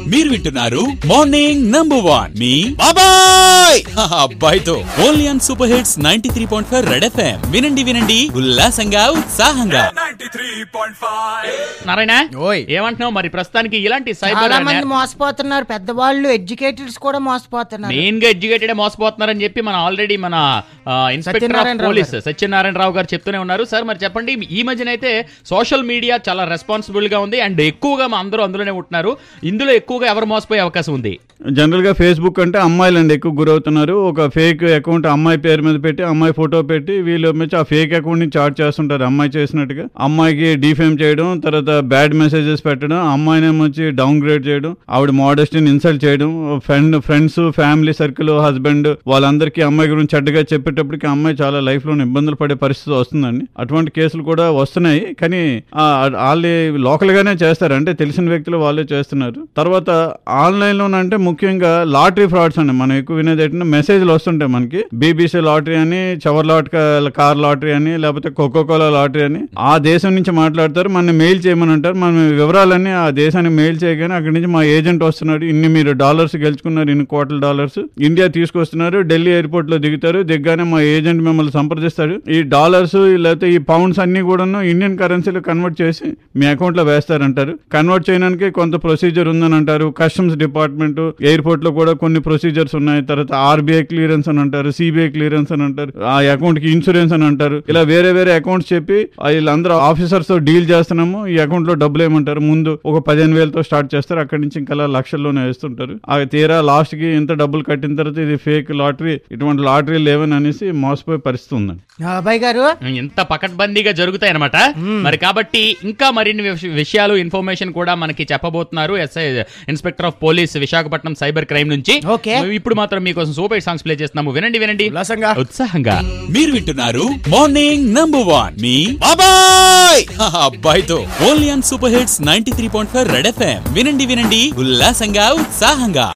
మీరు వింటున్నారు morning number one మీ బాబాయ్ అబ్బాయితో only on super hits ninety three point five red FM వినండి వినండి ఉల్లాసంగా ఉత్సాహంగా నారాయణ ఓయ్. ఏమంటున్నావు మరి ప్రస్తుతానికి ఇలాంటి సైబర్ చాలా మంది మోసపోతున్నారు పెద్దవాళ్ళు ఎడ్యుకేటెడ్స్ కూడా మోసపోతున్నారు మెయిన్ గా ఎడ్యుకేటెడ్ మోసపోతున్నారని చెప్పి మన ఆల్రెడీ మన ఆ, inspector of Satyanarayana Rao police Satyanarayana Rao గారు చెప్తూనే ఉన్నారు సార్ మరి చెప్పండి ఈ మధ్యన అయితే సోషల్ మీడియా చాలా రెస్పాన్సిబుల్ గా ఉంది అండ్ ఎక్కువగా మా అందరూ అందులోనే ఉంటున్నారు ఇందులో ఎక్కువగా ఎవరు మోసపోయే అవకాశం ఉంది జనరల్ గా ఫేస్బుక్ అంటే అమ్మాయిలు అండి ఎక్కువ గురవుతున్నారు ఒక ఫేక్ అకౌంట్ అమ్మాయి పేరు మీద పెట్టి అమ్మాయి ఫోటో పెట్టి వీళ్ళు వచ్చి ఆ ఫేక్ అకౌంట్ ని చార్జ్ చేస్తుంటారు అమ్మాయి చేసినట్టుగా అమ్మాయికి డిఫేమ్ చేయడం తర్వాత బ్యాడ్ మెసేజెస్ పెట్టడం అమ్మాయిని వచ్చి డౌన్ గ్రేడ్ చేయడం ఆవిడ మోడెస్టీని ఇన్సల్ట్ చేయడం friend friends family circle husband వాళ్ళందరికీ అమ్మాయి గురించి చెడ్డగా చెప్పేటప్పటికి అమ్మాయి చాలా లైఫ్ లో ఇబ్బందులు పడే పరిస్థితి వస్తుందండి అటువంటి కేసులు కూడా వస్తున్నాయి కానీ ఆ, వాళ్ళు లోకల్ గానే చేస్తారు అంటే తెలిసిన వ్యక్తులు వాళ్ళే చేస్తున్నారు తర్వాత ఆన్లైన్ లోనంటే ముఖ్యంగా లాటరీ ఫ్రాడ్స్ అండి మనం ఎక్కువ వినేది ఏంటంటే మెసేజ్లు వస్తుంటాయి మనకి బీబీసీ లాటరీ అని చవర్ లాట్ కార్ లాటరీ అని లేకపోతే కోకో కోలా లాటరీ అని ఆ దేశం నుంచి మాట్లాడతారు మన మెయిల్ చేయమని అంటారు మన వివరాలన్నీ ఆ దేశానికి మెయిల్ చేయగానే అక్కడి నుంచి మా ఏజెంట్ వస్తున్నాడు ఇన్ని మీరు డాలర్స్ గెలుచుకున్నారు ఇన్ని కోట్ల డాలర్స్ ఇండియా తీసుకొస్తున్నారు ఢిల్లీ ఎయిర్పోర్ట్ లో దిగుతారు దిగ్గానే మా ఏజెంట్ మిమ్మల్ని సంప్రదిస్తాడు ఈ డాలర్స్ లేకపోతే ఈ పౌండ్స్ అన్ని కూడాను ఇండియన్ కరెన్సీలో కన్వర్ట్ చేసి మీ అకౌంట్ లో వేస్తారంటారు కన్వర్ట్ చేయడానికి కొంత ప్రొసీజర్ ఉందని అంటారు కస్టమ్స్ డిపార్ట్మెంట్ ఎయిర్పోర్ట్ లో కూడా కొన్ని ప్రొసీజర్స్ ఉన్నాయి తర్వాత ఆర్బీఐ క్లియరెన్స్ అని అంటారు సిబిఐ క్లియరెన్స్ అని అంటారు ఆ అకౌంట్ కి ఇన్సూరెన్స్ అని అంటారు ఇలా వేరే వేరే అకౌంట్స్ చెప్పి ఆ వీళ్ళందరూ ఆఫీసర్స్ తో డీల్ చేస్తున్నాము ఈ అకౌంట్ లో డబ్బులు ఏమంటారు ముందు ఒక పదిహేను వేలతో స్టార్ట్ చేస్తారు అక్కడి నుంచి ఇంకా అలా లక్షల్లోనే వేస్తుంటారు ఆ తీరా లాస్ట్ కి ఇంత డబ్బులు కట్టిన తర్వాత ఇది ఫేక్ లాటరీ ఇటువంటి లాటరీ లేవని అనేసి మోసపోయే పరిస్థితి ఉందండి అబ్బాయి గారు ఇంత పకడ్బందీగా జరుగుతాయి అనమాట మరి కాబట్టి ఇంకా మరిన్ని విష- విషయాలు ఇన్ఫర్మేషన్ కూడా మనకి చెప్పబోతున్నారు SI inspector of police Visakhapatnam cyber crime నుంచి ఓకే. ఇప్పుడు మాత్రం మీకోసం సూపర్ సాంగ్స్ ప్లే చేస్తున్నాము వినండి వినండి ఉల్లాసంగా. ఉత్సాహంగా మీరు వింటున్నారు మార్నింగ్ నంబర్ వన్ మీ బాబాయ్ అబ్బాయితో only on super hits ninety three point five red FM వినండి వినండి ఉల్లాసంగా ఉత్సాహంగా